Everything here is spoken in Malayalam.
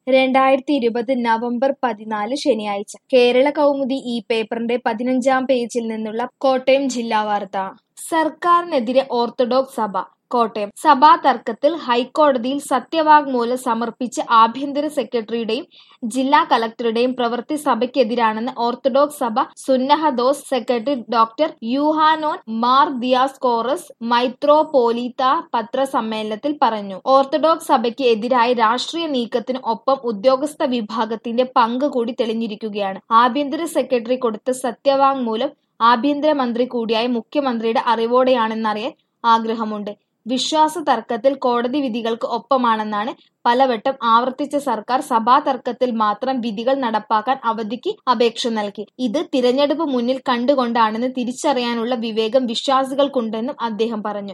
രണ്ടായിരത്തി ഇരുപത് നവംബർ പതിനാല് ശനിയാഴ്ച കേരള കൗമുദി ഈ പേപ്പറിന്റെ പതിനഞ്ചാം പേജിൽ നിന്നുള്ള കോട്ടയം ജില്ലാ വാർത്ത സർക്കാരിനെതിരെ ഓർത്തഡോക്സ് സഭ കോട്ടയം സഭാ തർക്കത്തിൽ ഹൈക്കോടതിയിൽ സത്യവാങ്മൂലം സമർപ്പിച്ച ആഭ്യന്തര സെക്രട്ടറിയുടെയും ജില്ലാ കളക്ടറുടെയും പ്രവൃത്തി സഭയ്ക്കെതിരാണെന്ന് ഓർത്തഡോക്സ് സഭ സുന്നഹദോസ് സെക്രട്ടറി ഡോക്ടർ യൂഹാനോൻ മാർ ദിയാസ്കോറസ് മൈത്രോപോലീത്ത പത്രസമ്മേളനത്തിൽ പറഞ്ഞു ഓർത്തഡോക്സ് സഭയ്ക്ക് എതിരായ രാഷ്ട്രീയ നീക്കത്തിന് ഒപ്പം ഉദ്യോഗസ്ഥ വിഭാഗത്തിന്റെ പങ്ക് കൂടി തെളിഞ്ഞിരിക്കുകയാണ് ആഭ്യന്തര സെക്രട്ടറി കൊടുത്ത സത്യവാങ്മൂലം ആഭ്യന്തരമന്ത്രി കൂടിയായ മുഖ്യമന്ത്രിയുടെ അറിവോടെയാണെന്നറിയാൻ ആഗ്രഹമുണ്ട് വിശ്വാസ തർക്കത്തിൽ കോടതി വിധികൾക്ക് ഒപ്പമാണെന്നാണ് പലവട്ടം ആവർത്തിച്ച സർക്കാർ സഭാ തർക്കത്തിൽ മാത്രം വിധികൾ നടപ്പാക്കാൻ അവധിക്ക് അപേക്ഷ നൽകി ഇത് തിരഞ്ഞെടുപ്പ് മുന്നിൽ കണ്ടുകൊണ്ടാണെന്ന് തിരിച്ചറിയാനുള്ള വിവേകം വിശ്വാസികൾക്കുണ്ടെന്നും അദ്ദേഹം പറഞ്ഞു